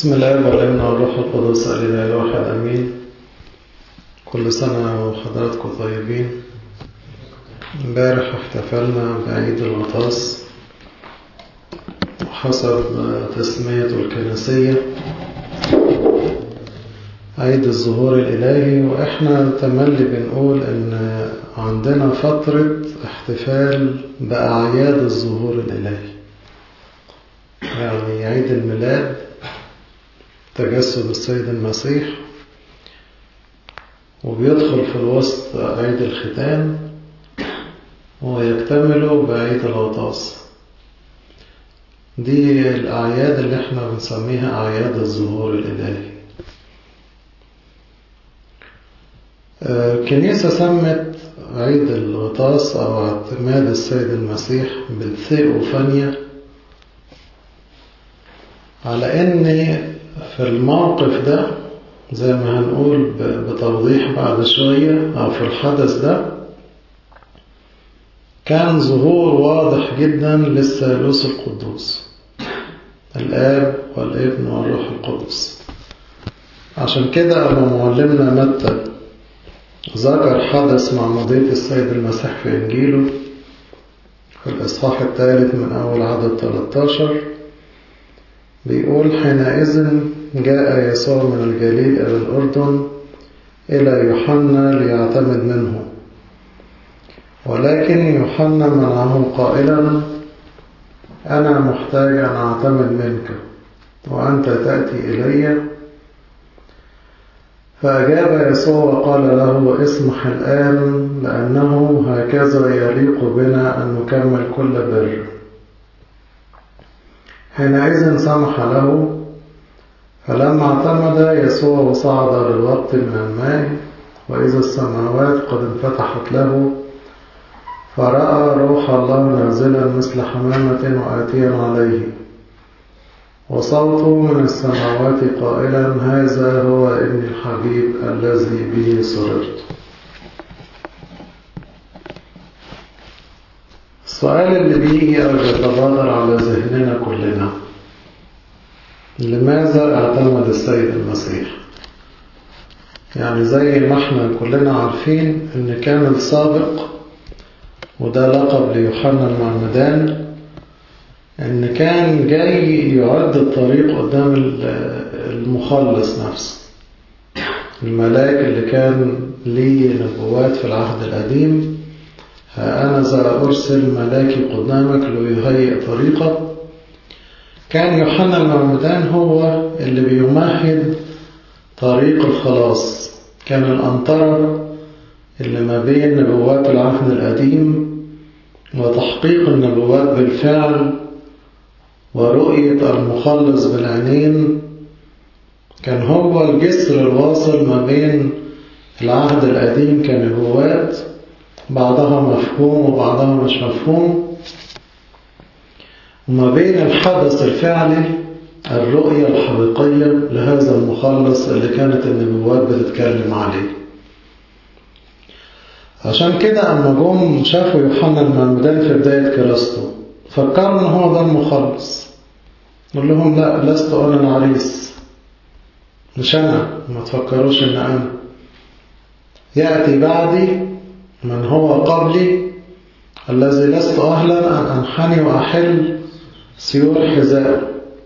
بسم الله والابن والروح القدس الإله الواحد أمين كل سنة وحضراتكم طيبين امبارح احتفلنا بعيد الغطاس وحسب تسميته الكنسية عيد الظهور الإلهي وإحنا تملي بنقول إن عندنا فترة احتفال بأعياد الظهور الإلهي يعني عيد الميلاد تجسد السيد المسيح وبيدخل في الوسط عيد الختان ويكتمل بعيد الغطاس دي الأعياد اللي احنا بنسميها أعياد الظهور الإلهي الكنيسة سمت عيد الغطاس أو اعتماد السيد المسيح بالثيوفانيا على أن في الموقف ده زي ما هنقول بتوضيح بعد شوية أو في الحدث ده كان ظهور واضح جدا للثالوث القدوس الآب والابن والروح القدس عشان كده أبو معلمنا متى ذكر حدث معمودية السيد المسيح في إنجيله في الإصحاح الثالث من أول عدد 13 بيقول حينئذ جاء يسوع من الجليل إلى الأردن إلى يوحنا ليعتمد منه ولكن يوحنا منعه قائلا أنا محتاج أن أعتمد منك وأنت تأتي إلي فأجاب يسوع وقال له اسمح الآن لأنه هكذا يليق بنا أن نكمل كل بر حينئذ سمح له فلما اعتمد يسوع وصعد للوقت من الماء وإذا السماوات قد انفتحت له فرأى روح الله نازلا مثل حمامة وآتيا عليه وصوت من السماوات قائلا هذا هو ابن الحبيب الذي به سررت السؤال اللي بيجي أو بيتبادر على ذهننا كلنا لماذا اعتمد السيد المسيح يعني زي ما احنا كلنا عارفين ان كان السابق وده لقب ليوحنا المعمدان ان كان جاي يعد الطريق قدام المخلص نفسه الملاك اللي كان ليه نبوات في العهد القديم ها أنا ذا أرسل ملاكي قدامك ليهيئ طريقك كان يوحنا المعمدان هو اللي بيمهد طريق الخلاص كان الأنطرة اللي ما بين نبوات العهد القديم وتحقيق النبوات بالفعل ورؤية المخلص بالعينين كان هو الجسر الواصل ما بين العهد القديم كنبوات بعضها مفهوم وبعضها مش مفهوم وما بين الحدث الفعلي الرؤية الحقيقية لهذا المخلص اللي كانت النبوات بتتكلم عليه عشان كده أما جم شافوا يوحنا المعمدان في بداية كراسته فكروا إن هو ده المخلص قال لهم لا لست أنا العريس مش أنا ما تفكروش إن أنا يأتي بعدي من هو قبلي الذي لست أهلا أن أنحني وأحل سيور حذاء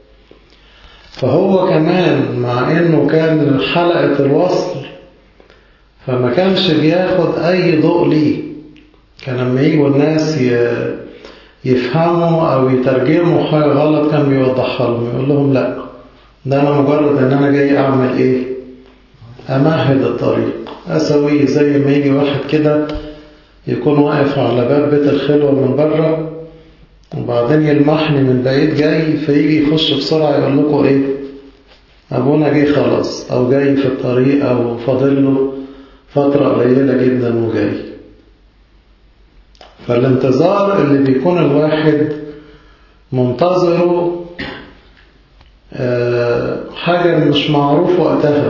فهو كمان مع أنه كان حلقة الوصل فما كانش بياخد أي ضوء ليه كان لما يجوا الناس يفهموا أو يترجموا حاجة غلط كان بيوضحها لهم يقول لهم لا ده أنا مجرد أن أنا جاي أعمل إيه أمهد الطريق أسويه زي ما يجي واحد كده يكون واقف على باب بيت الخلوة من بره وبعدين يلمحني من بعيد جاي فيجي يخش بسرعة يقول لكم إيه أبونا جاي خلاص أو جاي في الطريق أو فاضل له فترة قليلة جدا وجاي فالانتظار اللي بيكون الواحد منتظره حاجة مش معروف وقتها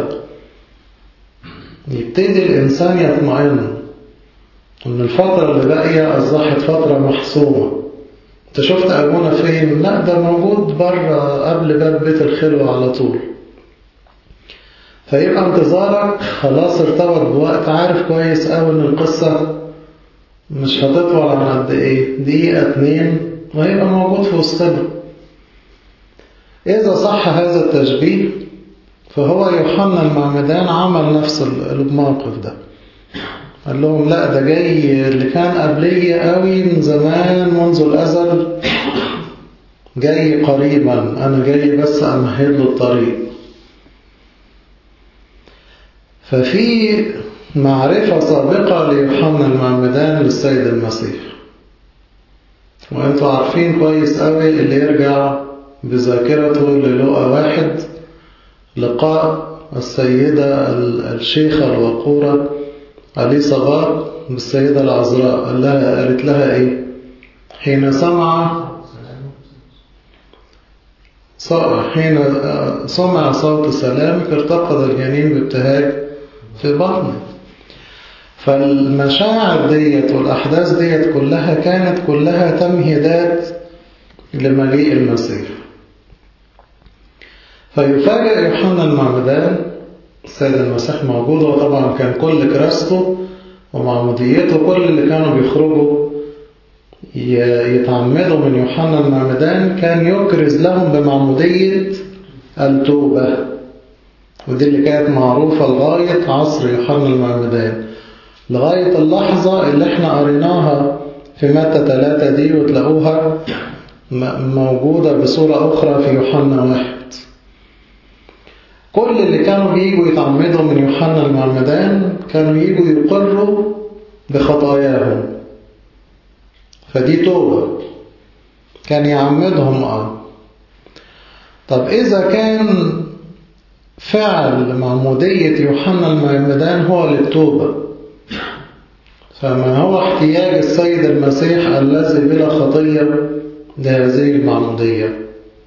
يبتدي الإنسان يطمئن إن الفترة اللي باقية أصبحت فترة محسومة أنت شفت أبونا فين؟ لا ده موجود بره قبل باب بيت الخلوة على طول فيبقى انتظارك خلاص ارتبط بوقت عارف كويس قوي ان القصة مش هتطول عن قد ايه دقيقة اتنين وهيبقى موجود في وسطنا إذا صح هذا التشبيه فهو يوحنا المعمدان عمل نفس الموقف ده قال لهم لا ده جاي اللي كان قبلي قوي من زمان منذ الأزل جاي قريبا أنا جاي بس أمهد له الطريق ففي معرفة سابقة ليوحنا المعمدان للسيد المسيح وانتوا عارفين كويس قوي اللي يرجع بذاكرته للقى واحد لقاء السيدة الشيخة الوقورة علي صباط بالسيدة العذراء قال لها قالت لها ايه حين سمع حين سمع صوت سلامك ارتقد الجنين بابتهاج في بطنه فالمشاعر ديت والأحداث ديت كلها كانت كلها تمهيدات لمجيء المسيح فيفاجئ يوحنا المعمدان السيد المسيح موجود وطبعا كان كل كراسته ومعموديته كل اللي كانوا بيخرجوا يتعمدوا من يوحنا المعمدان كان يكرز لهم بمعمودية التوبة ودي اللي كانت معروفة لغاية عصر يوحنا المعمدان لغاية اللحظة اللي احنا قريناها في متى ثلاثة دي وتلاقوها موجودة بصورة أخرى في يوحنا واحد كل اللي كانوا بيجوا يتعمدوا من يوحنا المعمدان كانوا يجوا يقروا بخطاياهم فدي توبة كان يعمدهم اه طب إذا كان فعل معمودية يوحنا المعمدان هو للتوبة فما هو احتياج السيد المسيح الذي بلا خطية لهذه المعمودية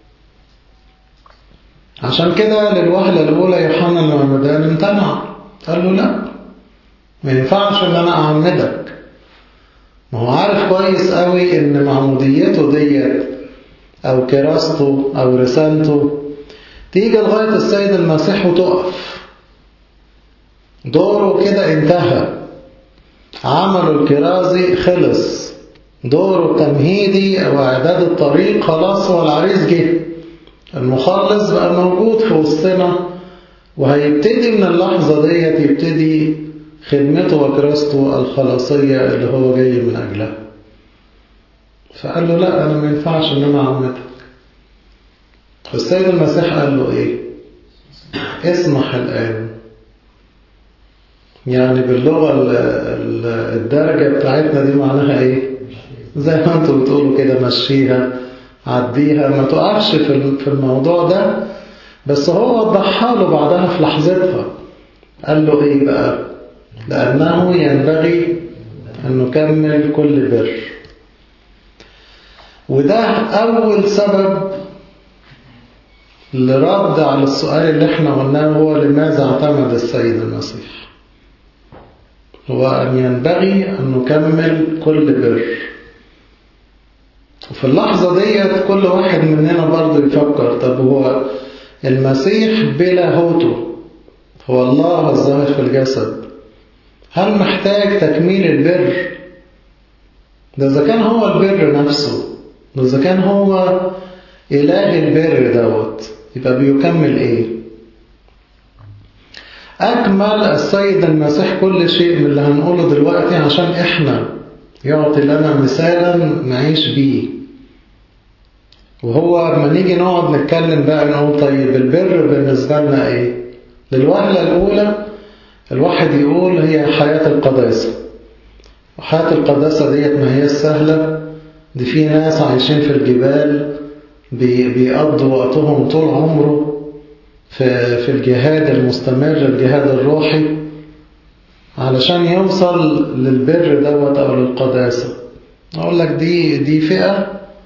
عشان كده للوهلة الأولى يوحنا المعمدان امتنع قال له لا ما ينفعش ان انا اعمدك ما هو عارف كويس قوي ان معموديته ديت او كراسته او رسالته تيجي لغاية السيد المسيح وتقف دوره كده انتهى عمله الكرازي خلص دوره التمهيدي واعداد الطريق خلاص هو العريس جه المخلص بقى موجود في وسطنا وهيبتدي من اللحظة ديت يبتدي خدمته وكراسته الخلاصية اللي هو جاي من أجلها فقال له لا أنا ما ينفعش إن أنا أعمدك فالسيد المسيح قال له إيه اسمح الآن يعني باللغة الدرجة بتاعتنا دي معناها إيه زي ما أنتوا بتقولوا كده مشيها عديها ما تقعش في الموضوع ده بس هو وضحها له بعدها في لحظتها قال له ايه بقى لأنه ينبغي أن نكمل كل بر وده أول سبب لرد على السؤال اللي احنا قلناه هو لماذا اعتمد السيد المسيح هو أن ينبغي أن نكمل كل بر وفي اللحظة ديت كل واحد مننا برضه يفكر طب هو المسيح بلاهوته هو الله الظاهر في الجسد هل محتاج تكميل البر ده إذا كان هو البر نفسه ده إذا كان هو إله البر دوت يبقى بيكمل إيه أكمل السيد المسيح كل شيء من اللي هنقوله دلوقتي عشان إحنا يعطي لنا مثالا نعيش بيه وهو لما نيجي نقعد نتكلم بقى نقول طيب البر بالنسبة لنا ايه للوهلة الأولى الواحد يقول هي حياة القداسة وحياة القداسة ديت ما هي سهلة دي في ناس عايشين في الجبال بيقضوا وقتهم طول عمره في, في الجهاد المستمر الجهاد الروحي علشان يوصل للبر دوت أو للقداسة أقول لك دي دي فئة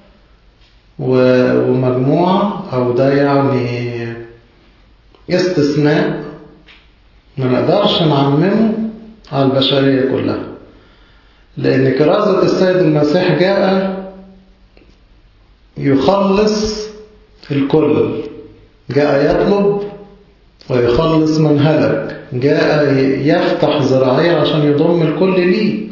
ومجموعة أو ده يعني استثناء ما نقدرش نعممه على البشرية كلها لأن كرازة السيد المسيح جاء يخلص الكل جاء يطلب ويخلص من هلك جاء يفتح ذراعيه عشان يضم الكل ليه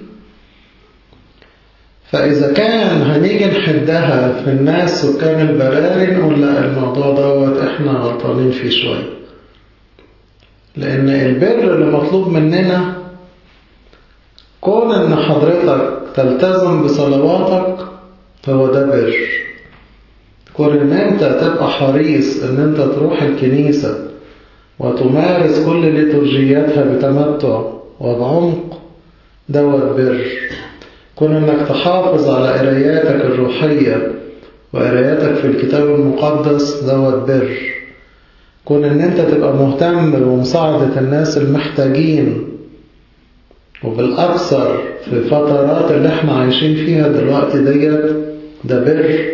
فإذا كان هنيجي نحدها في الناس سكان البراري نقول لا الموضوع دوت احنا غلطانين فيه شوية لأن البر اللي مطلوب مننا كون ان حضرتك تلتزم بصلواتك هو ده بر كون ان انت تبقى حريص ان انت تروح الكنيسة وتمارس كل ليتورجياتها بتمتع وبعمق دوت بر كون انك تحافظ على قراياتك الروحية وقراياتك في الكتاب المقدس دوت بر كون ان انت تبقى مهتم بمساعدة الناس المحتاجين وبالأكثر في الفترات اللي احنا عايشين فيها دلوقتي ديت ده بر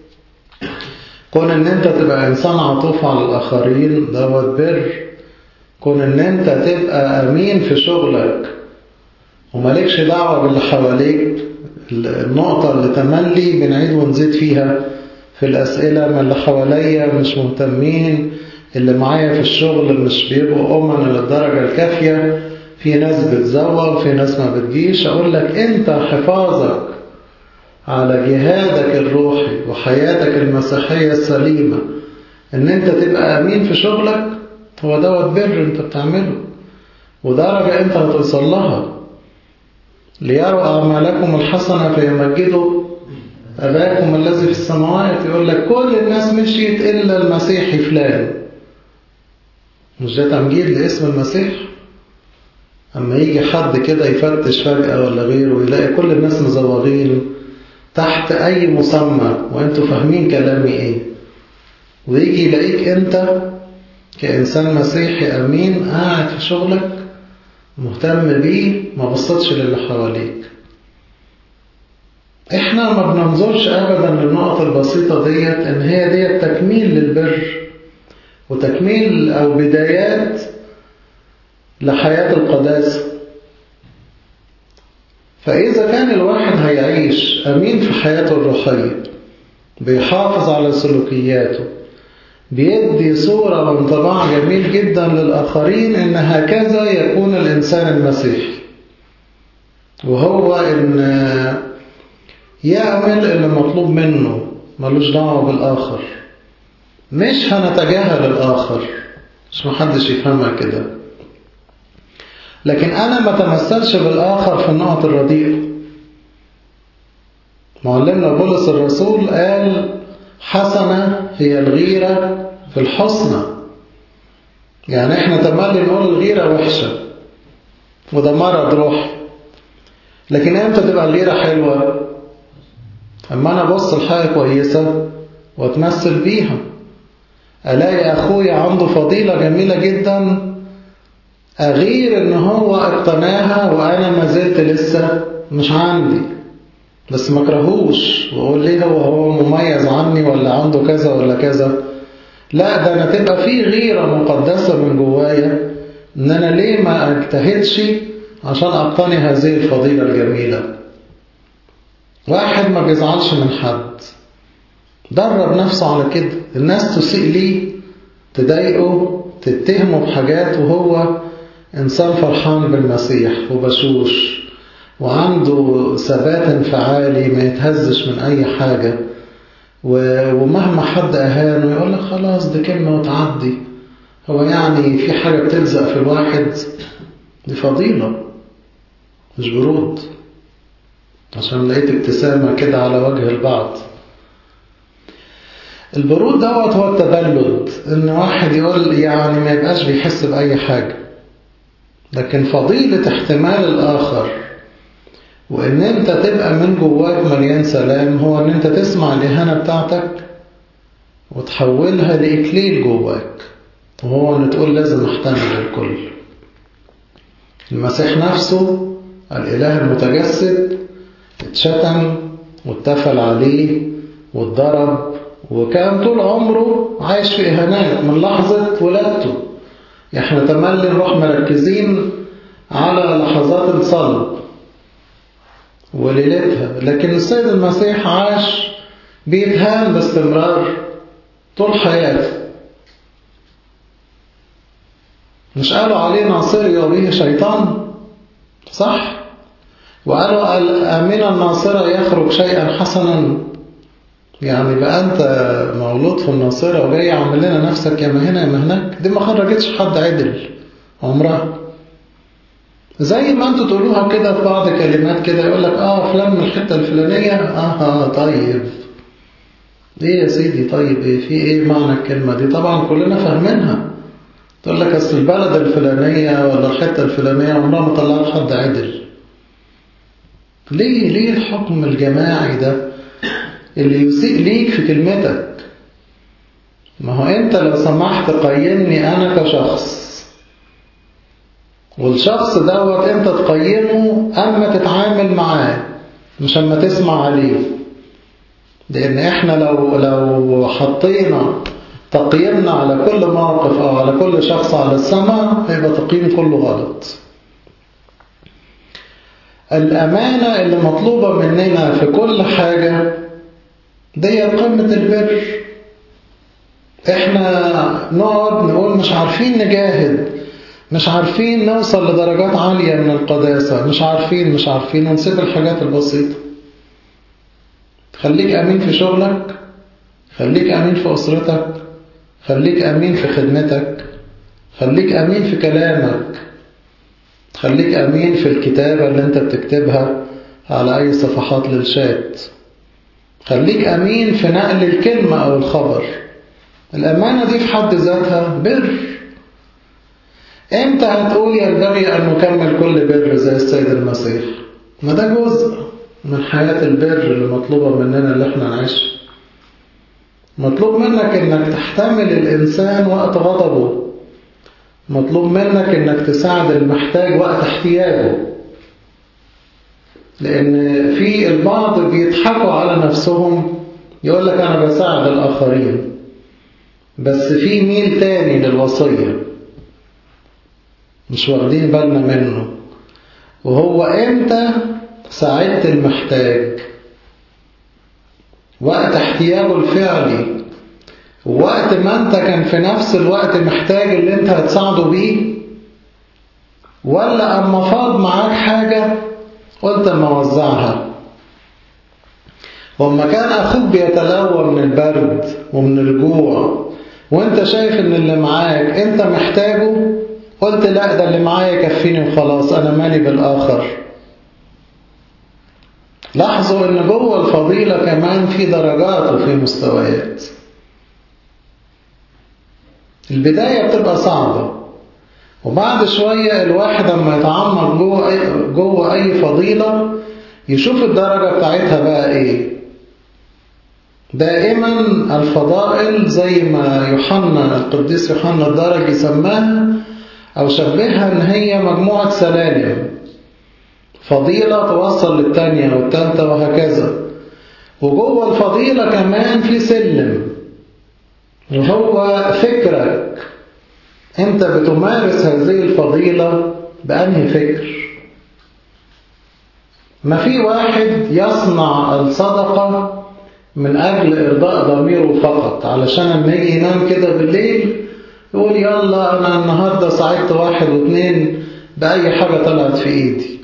كون ان انت تبقى انسان عطوف على الاخرين دوت بر كون ان انت تبقى امين في شغلك ومالكش دعوة باللي حواليك النقطة اللي تملي بنعيد ونزيد فيها في الأسئلة ما اللي حواليا مش مهتمين اللي معايا في الشغل مش بيبقوا أمنا للدرجة الكافية في ناس بتزوغ في ناس ما بتجيش أقول لك أنت حفاظك على جهادك الروحي وحياتك المسيحية السليمة ان انت تبقى امين في شغلك هو دوت بر انت بتعمله ودرجة انت هتوصل لها ليروا أعمالكم الحسنة فيمجدوا أباكم الذي في السماوات يقول لك كل الناس مشيت إلا المسيحي فلان مش ده تمجيد لاسم المسيح أما يجي حد كده يفتش فجأة ولا غيره ويلاقي كل الناس مزوغين تحت أي مسمى وأنتوا فاهمين كلامي إيه ويجي يلاقيك أنت كإنسان مسيحي أمين قاعد في شغلك مهتم بيه ما بصتش للي حواليك احنا ما بننظرش ابدا للنقط البسيطة ديت ان هي ديت تكميل للبر وتكميل او بدايات لحياة القداسة فإذا كان الواحد هيعيش أمين في حياته الروحية بيحافظ على سلوكياته بيدي صورة وانطباع جميل جدا للآخرين إن هكذا يكون الإنسان المسيحي وهو إن يعمل اللي مطلوب منه ملوش دعوة بالآخر مش هنتجاهل الآخر مش محدش يفهمها كده لكن أنا ما تمثلش بالآخر في النقط الرديئة معلمنا بولس الرسول قال حسنة هي الغيرة في الحسنى يعني احنا تملي نقول الغيرة وحشة وده مرض روحي لكن امتى تبقى الغيرة حلوة اما انا ابص لحاجة كويسة واتمثل بيها الاقي اخويا عنده فضيلة جميلة جدا اغير ان هو اقتناها وانا ما زلت لسه مش عندي بس ما اكرهوش واقول ليه هو هو مميز عني ولا عنده كذا ولا كذا لا ده انا تبقى في غيرة مقدسة من جوايا ان انا ليه ما اجتهدش عشان اقتني هذه الفضيلة الجميلة واحد ما بيزعلش من حد درب نفسه على كده الناس تسيء ليه تضايقه تتهمه بحاجات وهو انسان فرحان بالمسيح وبشوش وعنده ثبات انفعالي ما يتهزش من أي حاجة ومهما حد أهانه يقول لك خلاص دي كلمة وتعدي هو يعني في حاجة بتلزق في الواحد دي فضيلة مش برود عشان لقيت ابتسامة كده على وجه البعض البرود دوت هو التبلد ان واحد يقول يعني ما يبقاش بيحس بأي حاجة لكن فضيلة احتمال الآخر وإن أنت تبقى من جواك مليان سلام هو إن أنت تسمع الإهانة بتاعتك وتحولها لإكليل جواك وهو إن تقول لازم أحتمل الكل المسيح نفسه الإله المتجسد اتشتم واتفل عليه واتضرب وكان طول عمره عايش في إهانات من لحظة ولادته احنا تملي نروح مركزين على لحظات الصلب وليلتها لكن السيد المسيح عاش بيتهان باستمرار طول حياته مش قالوا عليه ناصري وبه شيطان صح وقالوا من الناصرة يخرج شيئا حسنا يعني بقى أنت مولود في الناصرة وجاي عامل لنا نفسك يا ما هنا يا ما هناك دي ما خرجتش حد عدل عمرها زي ما انتوا تقولوها كده في بعض كلمات كده يقول لك اه فلان من الحتة الفلانية اه طيب ايه يا سيدي طيب ايه في ايه معنى الكلمة دي طبعا كلنا فاهمينها تقول لك اصل البلد الفلانية ولا الحتة الفلانية عمرها ما طلعت حد عدل ليه ليه الحكم الجماعي ده اللي يسيء ليك في كلمتك ما هو انت لو سمحت قيمني انا كشخص والشخص دوت انت تقيمه اما تتعامل معاه مش اما تسمع عليه لان احنا لو لو حطينا تقييمنا على كل موقف او على كل شخص على السماء هيبقى تقييم كله غلط الامانه اللي مطلوبه مننا في كل حاجه دي قمه البر احنا نقعد نقول مش عارفين نجاهد مش عارفين نوصل لدرجات عالية من القداسة مش عارفين مش عارفين ونسيب الحاجات البسيطة خليك أمين في شغلك خليك أمين في أسرتك خليك أمين في خدمتك خليك أمين في كلامك خليك أمين في الكتابة اللي أنت بتكتبها على أي صفحات للشات خليك أمين في نقل الكلمة أو الخبر الأمانة دي في حد ذاتها بر امتى هتقول ينبغي أن نكمل كل بر زي السيد المسيح ما ده جزء من حياة البر اللي مطلوبة مننا اللي احنا نعيش مطلوب منك انك تحتمل الإنسان وقت غضبه مطلوب منك انك تساعد المحتاج وقت احتياجه لأن في البعض بيضحكوا على نفسهم يقول لك أنا بساعد الآخرين بس في ميل تاني للوصية مش واخدين بالنا منه وهو امتى ساعدت المحتاج وقت احتياجه الفعلي وقت ما انت كان في نفس الوقت محتاج اللي انت هتساعده بيه ولا اما فاض معاك حاجة قلت اما اوزعها وما كان اخوك بيتلوى من البرد ومن الجوع وانت شايف ان اللي معاك انت محتاجه قلت لا ده اللي معايا يكفيني وخلاص انا مالي بالاخر لاحظوا ان جوه الفضيلة كمان في درجات وفي مستويات البداية بتبقى صعبة وبعد شوية الواحد لما يتعمق جوه أي, جوه أي فضيلة يشوف الدرجة بتاعتها بقى إيه دائما الفضائل زي ما يوحنا القديس يوحنا الدرجي سماها أو شبهها إن هي مجموعة سلالم فضيلة توصل للتانية والتالتة وهكذا وجوه الفضيلة كمان في سلم وهو فكرك انت بتمارس هذه الفضيلة بأنهي فكر ما في واحد يصنع الصدقة من أجل إرضاء ضميره فقط علشان لما يجي ينام كده بالليل يقول يلا أنا النهاردة ساعدت واحد واثنين بأي حاجة طلعت في إيدي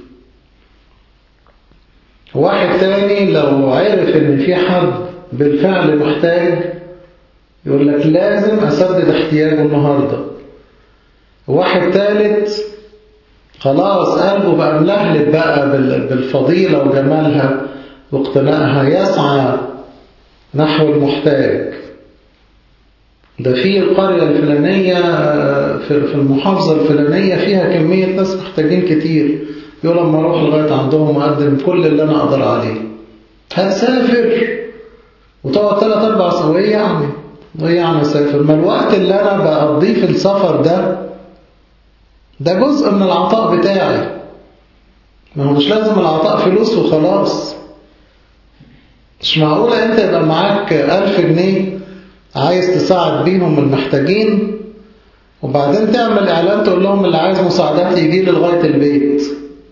واحد تاني لو عرف إن في حد بالفعل محتاج يقول لك لازم أسدد احتياجه النهاردة واحد ثالث خلاص قلبه بقى ملهلب بقى بالفضيلة وجمالها واقتنائها يسعى نحو المحتاج ده في القرية الفلانية في المحافظة الفلانية فيها كمية ناس محتاجين كتير يقول لما أروح لغاية عندهم وأقدم كل اللي أنا أقدر عليه هتسافر وتقعد ثلاث أربع سوية يعني وإيه يعني أسافر ما الوقت اللي أنا بقضيه في السفر ده ده جزء من العطاء بتاعي ما هو مش لازم العطاء فلوس وخلاص مش معقولة انت يبقى معاك ألف جنيه عايز تساعد بيهم المحتاجين وبعدين تعمل إعلان تقول لهم اللي عايز مساعدات يجي لي لغاية البيت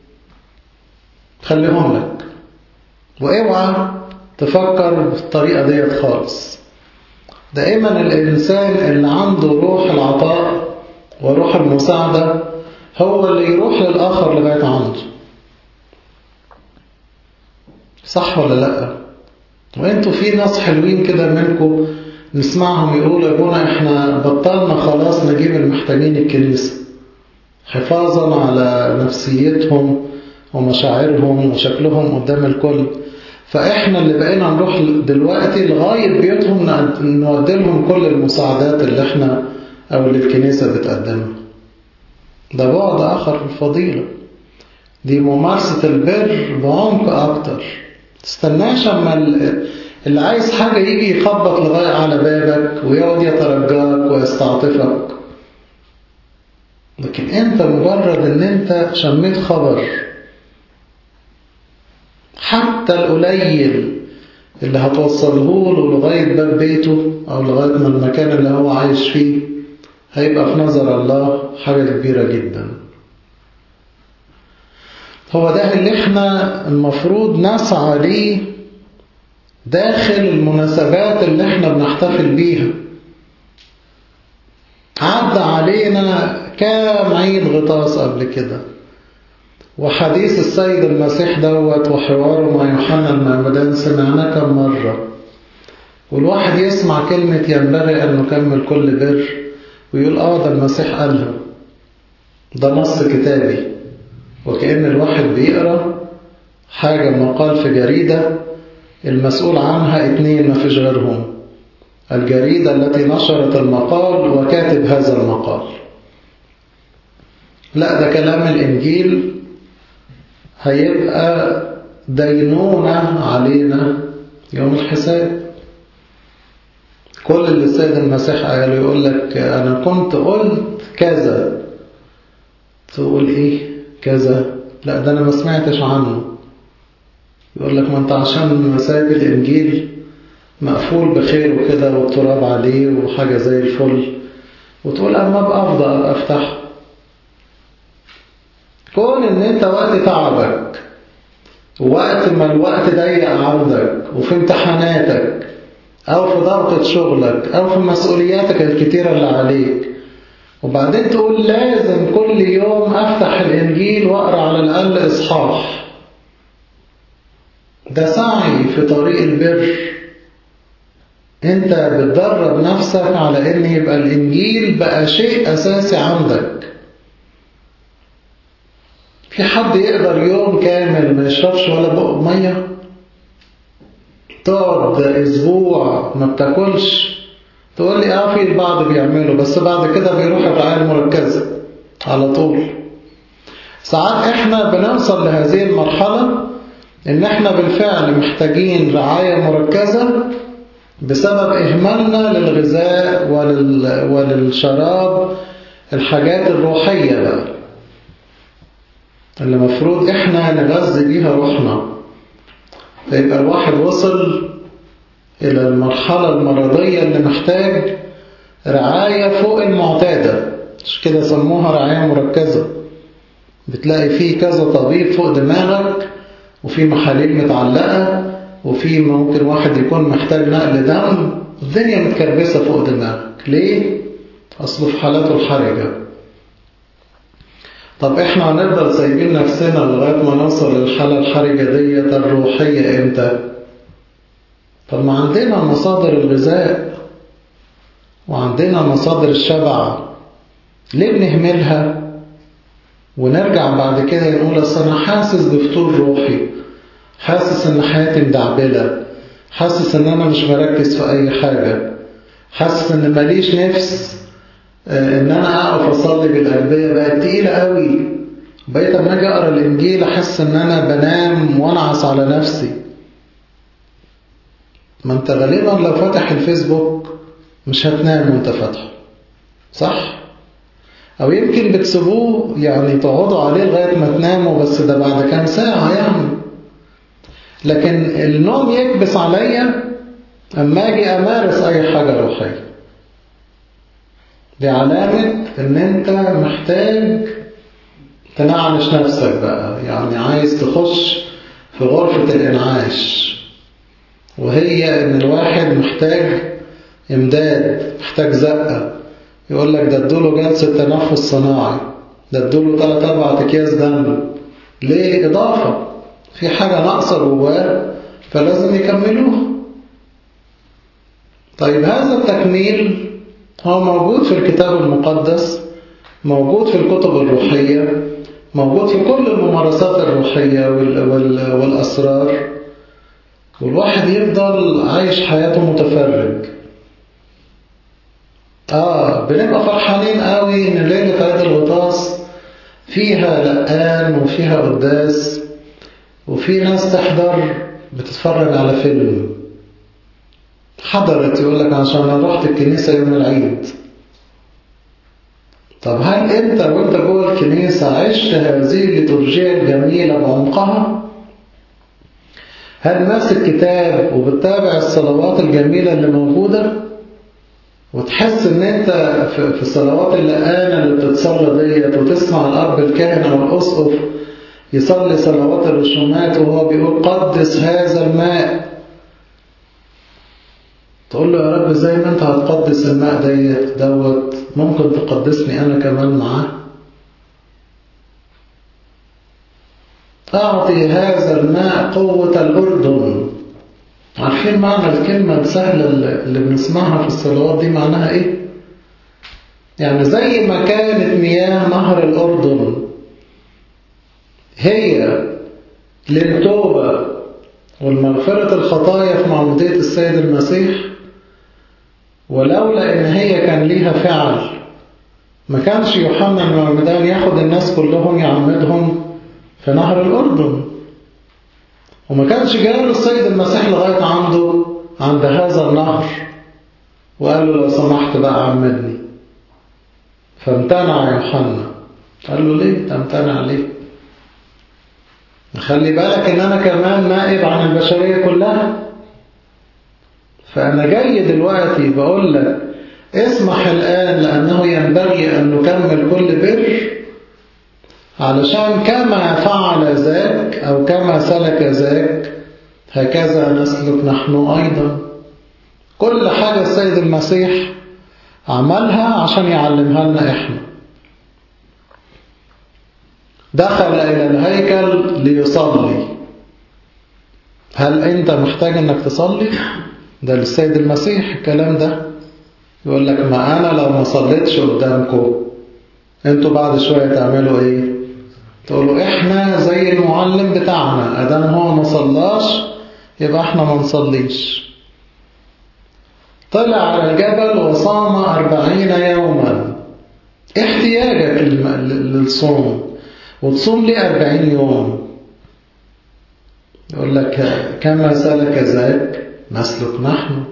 خليهم لك واوعى تفكر بالطريقة ديت خالص دائما الإنسان اللي عنده روح العطاء وروح المساعدة هو اللي يروح للآخر لغاية عنده صح ولا لأ وانتوا في ناس حلوين كده منكم نسمعهم يقولوا يا ابونا احنا بطلنا خلاص نجيب المحتاجين الكنيسة حفاظا على نفسيتهم ومشاعرهم وشكلهم قدام الكل فاحنا اللي بقينا نروح دلوقتي لغاية بيوتهم نودي لهم كل المساعدات اللي احنا او اللي الكنيسة بتقدمها ده بعد اخر في الفضيلة دي ممارسة البر بعمق اكتر تستناش اما اللي عايز حاجة يجي يخبط لغاية على بابك ويقعد يترجاك ويستعطفك لكن انت مجرد ان انت شميت خبر حتى القليل اللي هتوصله له لغاية باب بيته أو لغاية من المكان اللي هو عايش فيه هيبقى في نظر الله حاجة كبيرة جدا هو ده اللي احنا المفروض نسعى ليه داخل المناسبات اللي احنا بنحتفل بيها عدى علينا كام عيد غطاس قبل كده وحديث السيد المسيح دوت وحواره مع يوحنا المعمدان سمعناه كم مرة والواحد يسمع كلمة ينبغي أن نكمل كل بر ويقول آه ده المسيح قالها ده نص كتابي وكأن الواحد بيقرأ حاجة مقال في جريدة المسؤول عنها اتنين ما فيش غيرهم الجريدة التي نشرت المقال وكاتب هذا المقال لا ده كلام الإنجيل هيبقى دينونة علينا يوم الحساب كل اللي السيد المسيح قال يقول لك أنا كنت قلت كذا تقول إيه كذا لا ده أنا ما سمعتش عنه يقول لك ما أنت عشان سايب الإنجيل مقفول بخير وكده والتراب عليه وحاجة زي الفل وتقول أما أبقى أفضل أفتحه كون ان انت وقت تعبك ووقت ما الوقت ضيق عندك وفي امتحاناتك او في ضغطة شغلك او في مسؤولياتك الكتيرة اللي عليك وبعدين تقول لازم كل يوم افتح الانجيل واقرا على الاقل اصحاح ده سعي في طريق البر انت بتدرب نفسك على ان يبقى الانجيل بقى شيء اساسي عندك في حد يقدر يوم كامل ما يشربش ولا بق مية تقعد اسبوع ما بتاكلش تقول لي اه في البعض بيعمله بس بعد كده بيروح الرعاية المركزة على طول ساعات احنا بنوصل لهذه المرحلة ان احنا بالفعل محتاجين رعاية مركزة بسبب اهمالنا للغذاء ولل... وللشراب الحاجات الروحية بقى اللي مفروض احنا نغذي بيها روحنا فيبقى الواحد وصل الى المرحلة المرضية اللي محتاج رعاية فوق المعتادة مش كده سموها رعاية مركزة بتلاقي فيه كذا طبيب فوق دماغك وفي محاليل متعلقة وفي ممكن واحد يكون محتاج نقل دم الدنيا متكربسة فوق دماغك ليه؟ أصله في حالاته الحرجة طب احنا هنفضل سايبين نفسنا لغاية ما نوصل للحالة الحرجة ديت الروحية امتى طب ما عندنا مصادر الغذاء وعندنا مصادر الشبع ليه بنهملها ونرجع بعد كده نقول اصل انا حاسس بفتور روحي حاسس ان حياتي مدعبلة حاسس ان انا مش مركز في اي حاجة حاسس ان ماليش نفس ان انا اقف اصلي بالاغبياء بقت تقيله قوي بقيت اما اجي اقرا الانجيل احس ان انا بنام وانعس على نفسي ما انت غالبا لو فتح الفيسبوك مش هتنام وانت فاتحه صح او يمكن بتسيبوه يعني تقعدوا عليه لغايه ما تناموا بس ده بعد كام ساعه يعني لكن النوم يكبس عليا اما اجي امارس اي حاجه روحيه دي علامة ان انت محتاج تنعنش نفسك بقى يعني عايز تخش في غرفة الانعاش وهي ان الواحد محتاج امداد محتاج زقة يقول لك ده ادوله جلسة تنفس صناعي ده ادوله ثلاث أربع أكياس دم ليه إضافة في حاجة ناقصة جواه فلازم يكملوها طيب هذا التكميل هو موجود في الكتاب المقدس موجود في الكتب الروحية موجود في كل الممارسات الروحية والأسرار والواحد يفضل عايش حياته متفرج آه بنبقى فرحانين قوي إن ليلة عيد الغطاس فيها لقان وفيها قداس وفي ناس تحضر بتتفرج على فيلم حضرت يقول لك عشان انا رحت الكنيسة يوم العيد طب هل انت وانت جوه الكنيسة عشت هذه الليتورجية الجميلة بعمقها؟ هل ماسك كتاب وبتتابع الصلوات الجميلة اللي موجودة؟ وتحس ان انت في الصلوات اللقانة اللي بتتصلى ديت وتسمع الاب الكاهن او الاسقف يصلي صلوات الرسومات وهو بيقول قدس هذا الماء تقول له يا رب زي ما انت هتقدس الماء ديت دوت ممكن تقدسني انا كمان معاه اعطي هذا الماء قوة الاردن عارفين معنى الكلمة السهلة اللي بنسمعها في الصلوات دي معناها ايه يعني زي ما كانت مياه نهر الاردن هي للتوبة والمغفرة الخطايا في معمودية السيد المسيح ولولا ان هي كان ليها فعل ما كانش يوحنا المعمدان ياخد الناس كلهم يعمدهم في نهر الأردن وما كانش جاله السيد المسيح لغاية عنده عند هذا النهر وقال له لو سمحت بقى عمدني فامتنع يوحنا قال له ليه تمتنع ليه خلي بالك ان انا كمان نائب عن البشرية كلها فانا جاي دلوقتي بقول لك اسمح الآن لأنه ينبغي أن نكمل كل بر علشان كما فعل ذاك أو كما سلك ذاك هكذا نسلك نحن أيضا كل حاجة السيد المسيح عملها عشان يعلمها لنا إحنا دخل إلى الهيكل ليصلي هل أنت محتاج أنك تصلي؟ ده للسيد المسيح الكلام ده يقول لك ما أنا لو ما صليتش قدامكم انتوا بعد شوية تعملوا ايه تقولوا احنا زي المعلم بتاعنا ادام هو ما صلاش يبقى احنا ما نصليش طلع على الجبل وصام أربعين يوما احتياجك للصوم وتصوم لي أربعين يوم يقول لك كما سلك ذاك نسلك نحن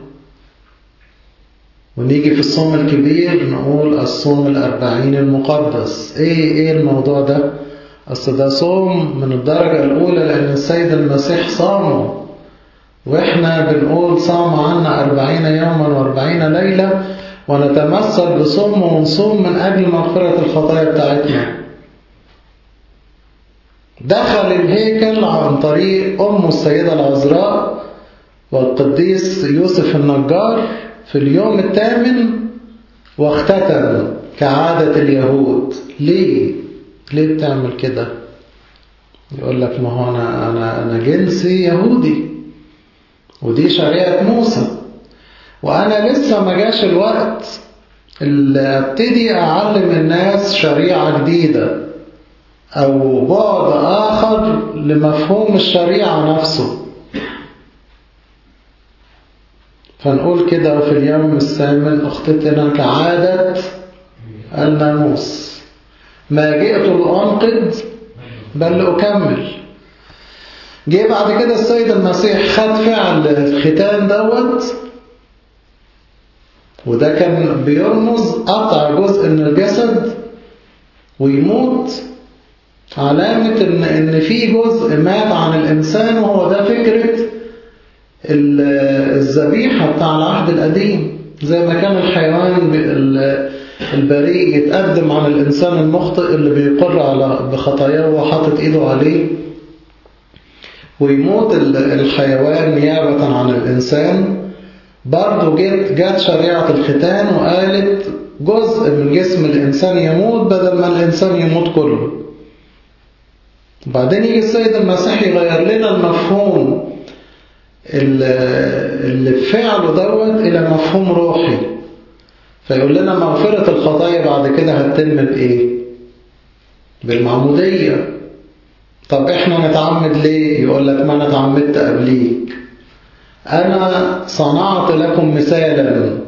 ونيجي في الصوم الكبير نقول الصوم الأربعين المقدس إيه إيه الموضوع ده أصل ده صوم من الدرجة الأولى لأن السيد المسيح صامه وإحنا بنقول صام عنا أربعين يوما وأربعين ليلة ونتمثل بصوم ونصوم من أجل مغفرة الخطايا بتاعتنا دخل الهيكل عن طريق أم السيدة العذراء والقديس يوسف النجار في اليوم الثامن واختتم كعادة اليهود ليه؟ ليه بتعمل كده؟ يقول لك ما هو أنا, أنا, أنا جنسي يهودي ودي شريعة موسى وأنا لسه ما جاش الوقت اللي ابتدي أعلم الناس شريعة جديدة أو بعد آخر لمفهوم الشريعة نفسه فنقول كده وفي اليوم الثامن اختتنا كعادة الناموس ما جئت لأنقض بل لأكمل جه بعد كده السيد المسيح خد فعل الختان دوت وده كان بيرمز قطع جزء من الجسد ويموت علامة إن إن في جزء مات عن الإنسان وهو ده فكرة الذبيحة بتاع العهد القديم زي ما كان الحيوان البريء يتقدم عن الإنسان المخطئ اللي بيقر على بخطاياه وحاطط إيده عليه ويموت الحيوان نيابة عن الإنسان برضه جت جت شريعة الختان وقالت جزء من جسم الإنسان يموت بدل ما الإنسان يموت كله وبعدين يجي السيد المسيح يغير لنا المفهوم اللي بفعله دوت إلى مفهوم روحي فيقول لنا مغفرة الخطايا بعد كده هتتم بإيه؟ بالمعمودية طب إحنا نتعمد ليه؟ يقول لك ما أنا اتعمدت قبليك أنا صنعت لكم مثالا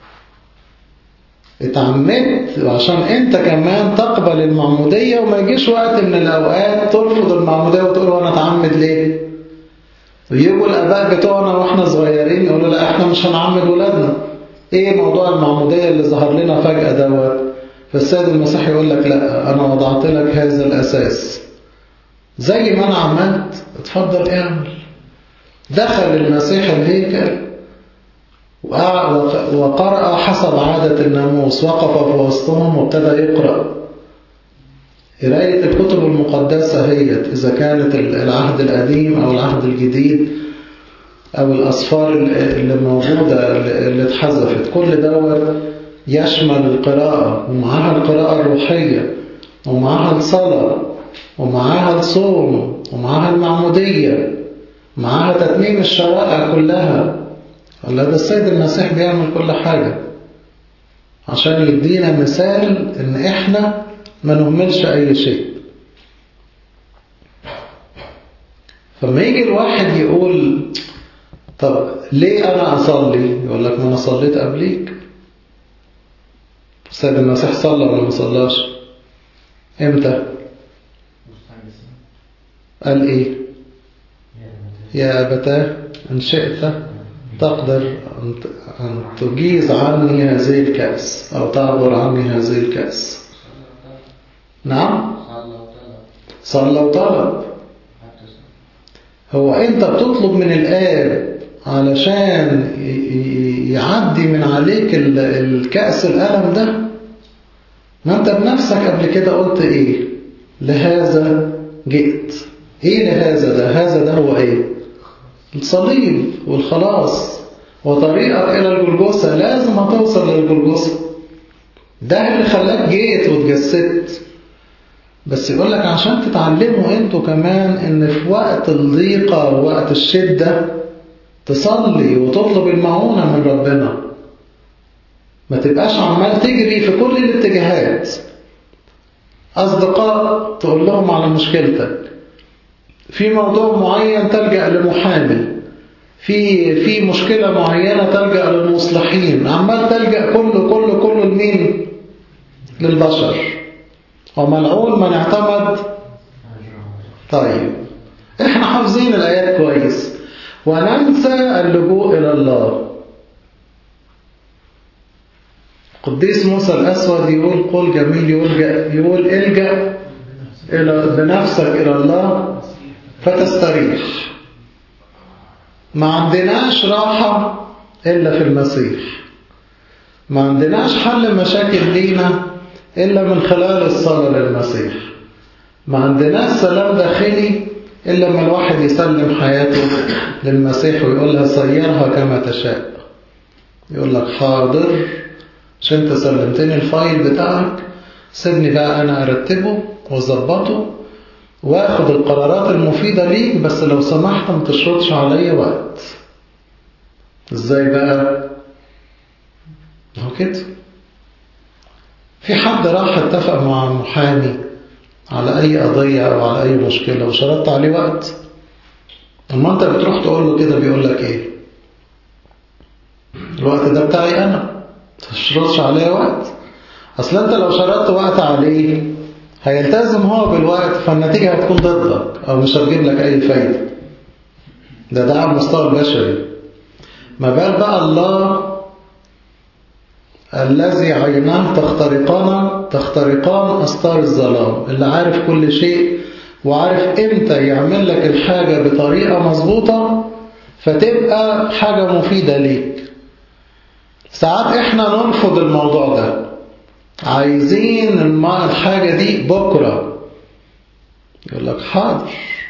اتعمدت عشان انت كمان تقبل المعمودية وما يجيش وقت من الأوقات ترفض المعمودية وتقول وانا اتعمد ليه ويجوا الآباء بتوعنا واحنا صغيرين يقولوا لا احنا مش هنعمد ولادنا ايه موضوع المعمودية اللي ظهر لنا فجأة دوت فالسيد المسيح يقول لك لا انا وضعت لك هذا الأساس زي ما انا عملت اتفضل اعمل دخل المسيح الهيكل وقرأ حسب عادة الناموس وقف في وسطهم وابتدى يقرأ قراية الكتب المقدسة هي إذا كانت العهد القديم أو العهد الجديد أو الأصفار اللي موجودة اللي اتحذفت كل دوت يشمل القراءة ومعها القراءة الروحية ومعها الصلاة ومعها الصوم ومعها المعمودية معها تتميم الشرائع كلها الله ده السيد المسيح بيعمل كل حاجة عشان يدينا مثال ان احنا ما نهملش اي شيء فما يجي الواحد يقول طب ليه انا اصلي يقول لك ما انا صليت قبليك السيد المسيح صلى ولا ما صلاش امتى قال ايه يا أبتاه إن شئت تقدر أن تجيز عني هذه الكأس أو تعبر عني هذه الكأس نعم صلى وطلب هو أنت بتطلب من الآب علشان يعدي من عليك الكأس الألم ده ما أنت بنفسك قبل كده قلت إيه لهذا جئت إيه لهذا ده هذا ده هو إيه الصليب والخلاص وطريقك إلى الجلجوسة لازم هتوصل للجلجوسة ده اللي خلاك جيت واتجسدت بس يقول لك عشان تتعلموا انتوا كمان ان في وقت الضيقة ووقت الشدة تصلي وتطلب المعونة من ربنا ما تبقاش عمال تجري في كل الاتجاهات أصدقاء تقول لهم على مشكلتك في موضوع معين تلجأ لمحامي في في مشكلة معينة تلجأ للمصلحين عمال تلجأ كله كله كله لمين للبشر وملعون من اعتمد طيب احنا حافظين الآيات كويس وننسى اللجوء إلى الله قديس موسى الأسود يقول قول جميل يلجأ يقول الجأ إلى بنفسك إلى الله فتستريح ما عندناش راحة إلا في المسيح ما عندناش حل مشاكل لينا إلا من خلال الصلاة للمسيح ما عندناش سلام داخلي إلا لما الواحد يسلم حياته للمسيح ويقول لها سيرها كما تشاء يقول لك حاضر مش انت سلمتني الفايل بتاعك سيبني بقى أنا أرتبه وأظبطه واخد القرارات المفيدة ليك بس لو سمحت ما تشرطش عليا وقت ازاي بقى هو كده في حد راح اتفق مع محامي على اي قضية او على اي مشكلة وشرطت عليه وقت اما انت بتروح تقول له كده بيقول لك ايه الوقت ده بتاعي انا تشرطش عليه وقت اصل انت لو شرطت وقت عليه هيلتزم هو بالوقت فالنتيجة هتكون ضدك أو مش هتجيب لك أي فايدة ده ده على المستوى البشري ما بال بقى الله الذي عيناه تخترقان تخترقان أستار الظلام اللي عارف كل شيء وعارف إمتى يعمل لك الحاجة بطريقة مظبوطة فتبقى حاجة مفيدة ليك ساعات إحنا نرفض الموضوع ده عايزين الحاجة دي بكرة يقول لك حاضر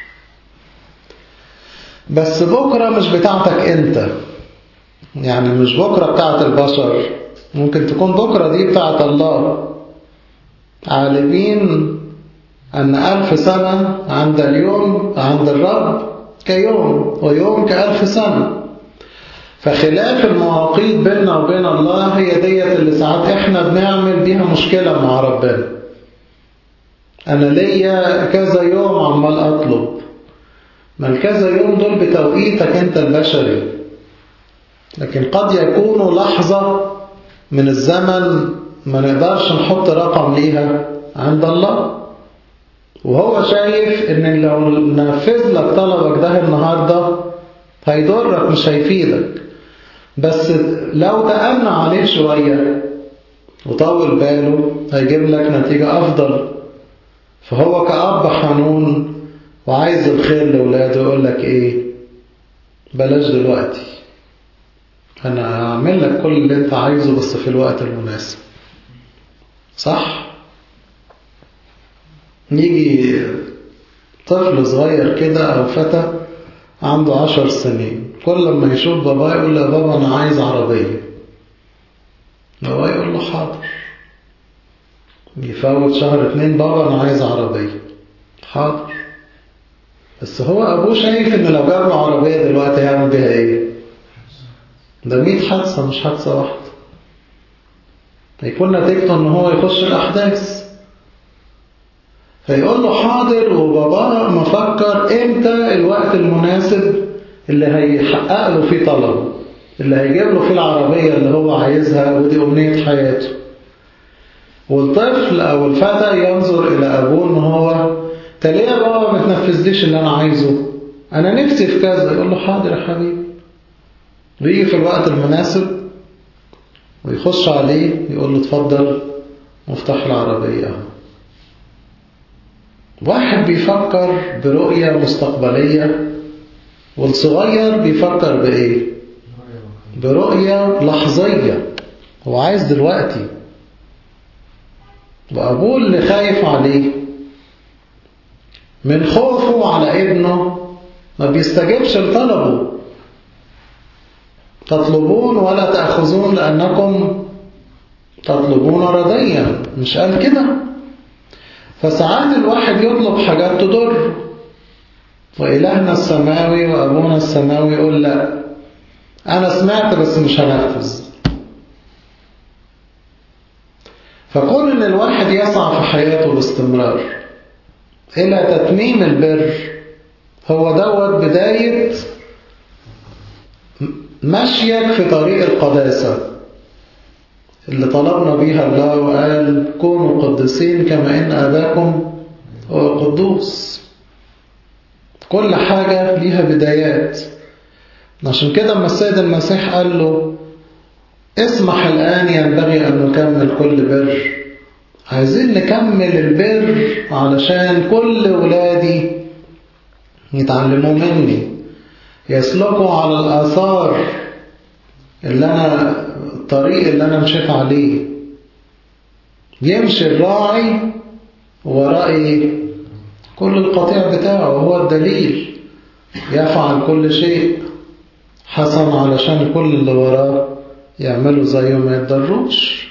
بس بكرة مش بتاعتك انت يعني مش بكرة بتاعت البشر ممكن تكون بكرة دي بتاعت الله عالمين أن ألف سنة عند اليوم عند الرب كيوم ويوم كألف سنة فخلاف المواقيت بيننا وبين الله هي ديت اللي ساعات احنا بنعمل بيها مشكلة مع ربنا أنا ليا كذا يوم عمال أطلب ما الكذا يوم دول بتوقيتك أنت البشري لكن قد يكونوا لحظة من الزمن ما نقدرش نحط رقم ليها عند الله وهو شايف ان لو نفذ لك طلبك ده النهاردة هيضرك مش هيفيدك بس لو تأمن عليه شوية وطول باله هيجيب لك نتيجة أفضل فهو كأب حنون وعايز الخير لولاده يقول لك ايه بلاش دلوقتي انا هعمل لك كل اللي انت عايزه بس في الوقت المناسب صح يجي طفل صغير كده او فتى عنده عشر سنين كل ما يشوف باباه يقول له يا بابا انا عايز عربية بابا يقول له حاضر يفوت شهر اتنين بابا انا عايز عربية حاضر بس هو ابوه شايف ان لو جاب له عربية دلوقتي هيعمل بيها ايه ده 100 حادثة مش حادثة واحدة هيكون نتيجته ان هو يخش الاحداث فيقول له حاضر وبابا مفكر امتى الوقت المناسب اللي هيحقق له فيه طلبه اللي هيجيب له فيه العربية اللي هو عايزها ودي أمنية حياته والطفل أو الفتى ينظر إلى أبوه إن هو انت ليه يا بابا ما تنفذليش اللي أنا عايزه أنا نفسي في كذا يقول له حاضر يا حبيبي ويجي في الوقت المناسب ويخش عليه يقول له اتفضل مفتاح العربية اهو واحد بيفكر برؤية مستقبلية والصغير بيفكر بإيه برؤية لحظية هو عايز دلوقتي وأبوه اللي خايف عليه من خوفه على ابنه ما بيستجبش لطلبه تطلبون ولا تأخذون لأنكم تطلبون رديا مش قال كده فساعات الواحد يطلب حاجات تضر وإلهنا السماوي وأبونا السماوي يقول لا أنا سمعت بس مش هنفذ فكون إن الواحد يسعى في حياته باستمرار إلى تتميم البر هو دوت بداية مشيك في طريق القداسة اللي طلبنا بيها الله وقال كونوا قدسين كما إن أباكم هو قدوس كل حاجة ليها بدايات عشان كده اما السيد المسيح قال له اسمح الآن ينبغي أن نكمل كل بر عايزين نكمل البر علشان كل ولادي يتعلموا مني يسلكوا على الآثار اللي أنا الطريق اللي أنا مشيت عليه يمشي الراعي ورائي كل القطيع بتاعه وهو الدليل يفعل كل شيء حسن علشان كل اللي وراه يعملوا زيه ما يتضروش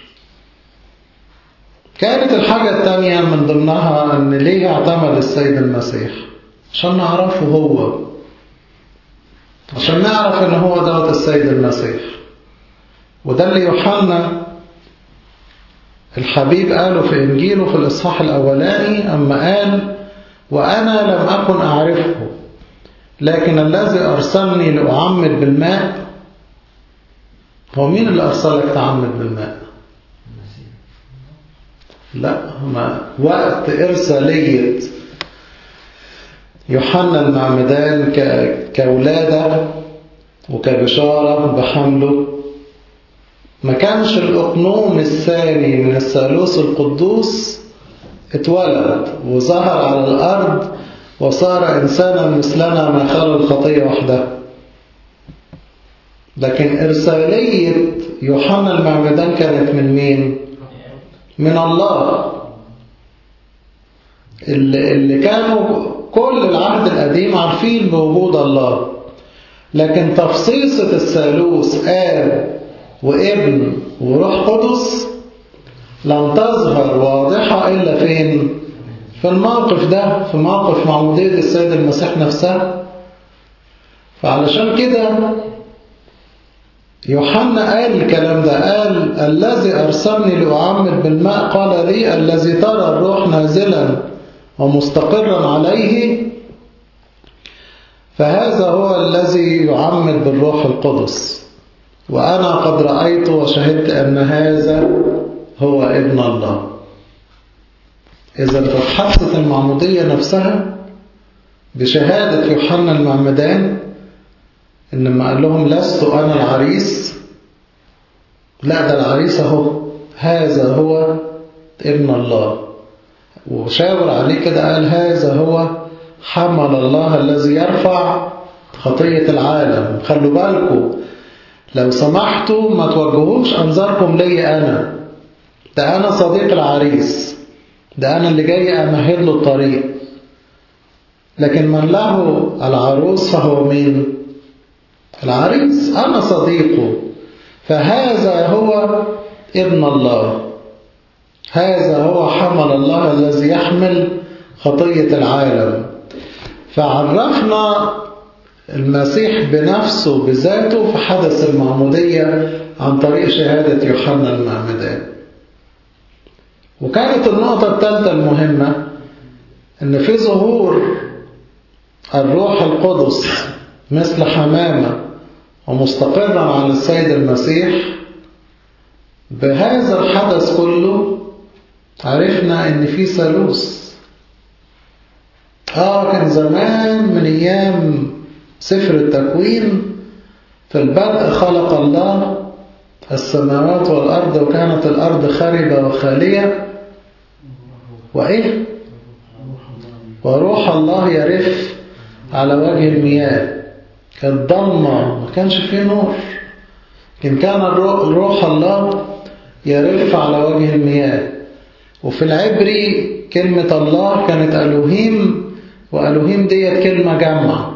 كانت الحاجة التانية من ضمنها أن ليه اعتمد السيد المسيح عشان نعرفه هو عشان نعرف أن هو دوت السيد المسيح وده اللي يوحنا الحبيب قاله في إنجيله في الإصحاح الأولاني أما قال وأنا لم أكن أعرفه لكن الذي أرسلني لأعمد بالماء هو مين اللي أرسلك تعمد بالماء لا ما وقت إرسالية يوحنا المعمدان كولادة وكبشارة بحمله ما كانش الأقنوم الثاني من الثالوث القدوس اتولد وظهر على الأرض وصار إنسانا مثلنا ما خلى الخطية وحدها لكن إرسالية يوحنا المعمدان كانت من مين؟ من الله اللي, اللي كانوا كل العهد القديم عارفين بوجود الله لكن تفصيصة الثالوث آب وابن وروح قدس لم تظهر واضحة إلا فين في الموقف ده في موقف معمودية السيد المسيح نفسها فعلشان كده يوحنا قال الكلام ده قال الذي أرسلني لأعمد بالماء قال لي الذي ترى الروح نازلا ومستقرا عليه فهذا هو الذي يعمد بالروح القدس وأنا قد رأيت وشهدت أن هذا هو ابن الله إذا تتحدث المعمودية نفسها بشهادة يوحنا المعمدان إنما قال لهم لست أنا العريس لا ده العريس أهو هذا هو ابن الله وشاور عليه كده قال هذا هو حمل الله الذي يرفع خطية العالم خلوا بالكم لو سمحتوا ما توجهوش أنظاركم لي أنا ده أنا صديق العريس ده أنا اللي جاي أمهد له الطريق لكن من له العروس فهو مين العريس أنا صديقه فهذا هو ابن الله هذا هو حمل الله الذي يحمل خطية العالم فعرفنا المسيح بنفسه بذاته في حدث المعمودية عن طريق شهادة يوحنا المعمدان وكانت النقطة الثالثة المهمة أن في ظهور الروح القدس مثل حمامة ومستقرا على السيد المسيح بهذا الحدث كله عرفنا ان في ثالوث اه كان زمان من ايام سفر التكوين في البدء خلق الله السماوات والارض وكانت الارض خاربه وخاليه وايه وروح الله يرف على وجه المياه كانت ضلمه ما كانش فيه نور لكن كان روح الله يرف على وجه المياه وفي العبري كلمة الله كانت ألوهيم وألوهيم ديت كلمة جمع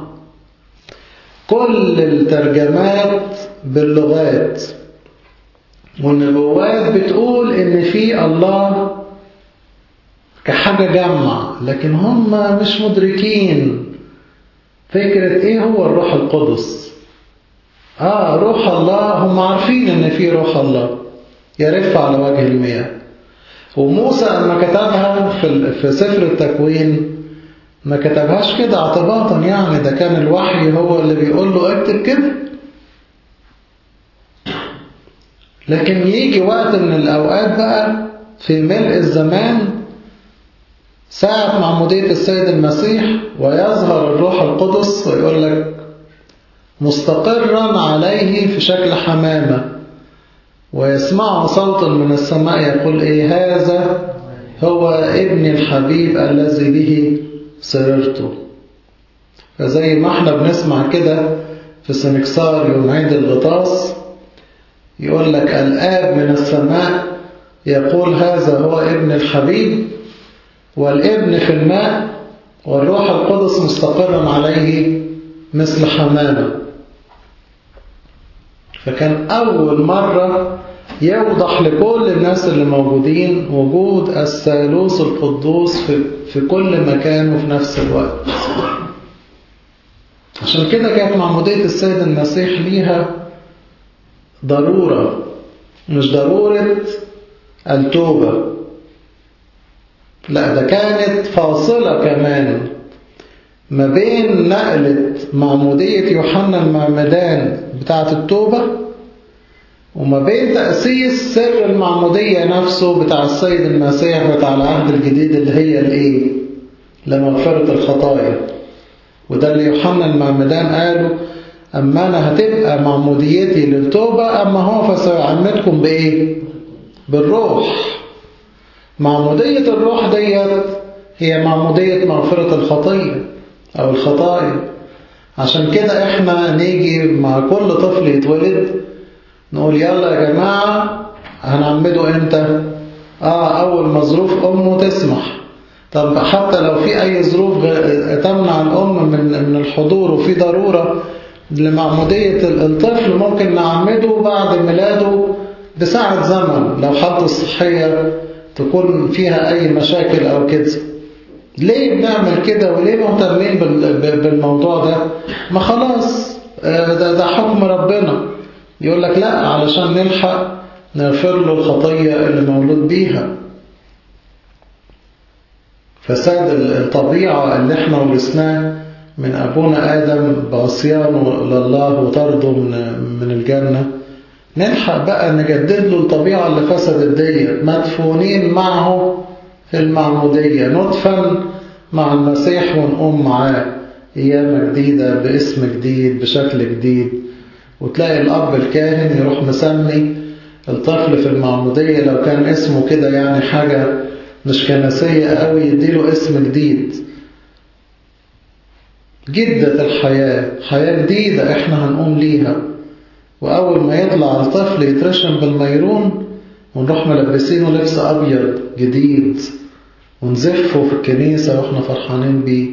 كل الترجمات باللغات والنبوات بتقول إن في الله كحاجة جمع لكن هم مش مدركين فكرة إيه هو الروح القدس آه روح الله هم عارفين إن في روح الله يرف على وجه المياه وموسى لما كتبها في في سفر التكوين ما كتبهاش كده اعتباطا يعني ده كان الوحي هو اللي بيقول له اكتب كده لكن يجي وقت من الأوقات بقى في ملء الزمان ساعة معمودية السيد المسيح ويظهر الروح القدس ويقول لك مستقرا عليه في شكل حمامة ويسمعه صوت من السماء يقول إيه هذا هو ابن الحبيب الذي به سررت فزي ما احنا بنسمع كده في سنكسار يوم عيد الغطاس يقول لك الآب من السماء يقول هذا هو ابن الحبيب والابن في الماء والروح القدس مستقرا عليه مثل حمامة فكان أول مرة يوضح لكل الناس اللي موجودين وجود الثالوث القدوس في, في كل مكان وفي نفس الوقت عشان كده كانت معمودية السيد المسيح ليها ضرورة مش ضرورة التوبة لا ده كانت فاصلة كمان ما بين نقلة معمودية يوحنا المعمدان بتاعة التوبة وما بين تأسيس سر المعمودية نفسه بتاع السيد المسيح بتاع العهد الجديد اللي هي الايه لمغفرة الخطايا وده اللي يوحنا المعمدان قاله أما أنا هتبقى معموديتي للتوبة أما هو فسيعمدكم بإيه بالروح معمودية الروح ديت هي معمودية مغفرة الخطية أو الخطايا عشان كده احنا نيجي مع كل طفل يتولد نقول يلا يا جماعة هنعمده امتى اه اول ما ظروف امه تسمح طب حتى لو في اي ظروف تمنع الام من من الحضور وفي ضرورة لمعمودية الطفل ممكن نعمده بعد ميلاده بساعة زمن لو حالته الصحية تكون فيها أي مشاكل أو كده ليه بنعمل كده وليه مهتمين بالموضوع ده ما خلاص ده, ده حكم ربنا يقول لك لا علشان نلحق نغفر له الخطية اللي مولود بيها فساد الطبيعة اللي احنا ورثناه من أبونا آدم بعصيانه لله وطرده من, من الجنة نلحق بقى نجدد له الطبيعة اللي فسدت دي مدفونين معه في المعمودية ندفن مع المسيح ونقوم معاه أيام جديدة باسم جديد بشكل جديد وتلاقي الأب الكاهن يروح مسمي الطفل في المعمودية لو كان اسمه كده يعني حاجة مش كنسية قوي يديله اسم جديد جدة الحياة حياة جديدة احنا هنقوم ليها وأول ما يطلع الطفل يترشم بالميرون ونروح ملبسينه لبس أبيض جديد ونزفه في الكنيسة وإحنا فرحانين بيه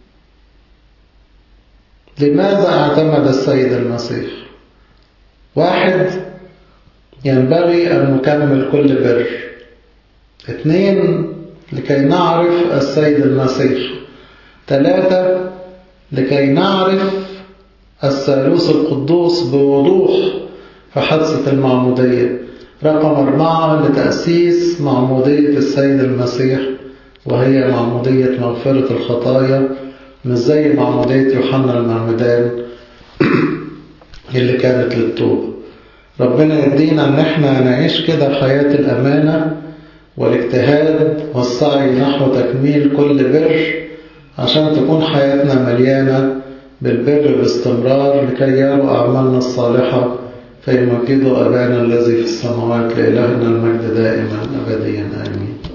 لماذا اعتمد السيد المسيح واحد ينبغي أن نكمل كل بر اثنين لكي نعرف السيد المسيح ثلاثة لكي نعرف الثالوث القدوس بوضوح في حادثة المعمودية رقم أربعة لتأسيس معمودية السيد المسيح وهي معمودية مغفرة الخطايا مش زي معمودية يوحنا المعمدان اللي كانت للتوبة ربنا يدينا ان احنا نعيش كده حياة الأمانة والاجتهاد والسعي نحو تكميل كل بر عشان تكون حياتنا مليانة بالبر باستمرار لكي يروا أعمالنا الصالحة فيمجدوا أبانا الذي في السماوات لإلهنا المجد دائما أبديا آمين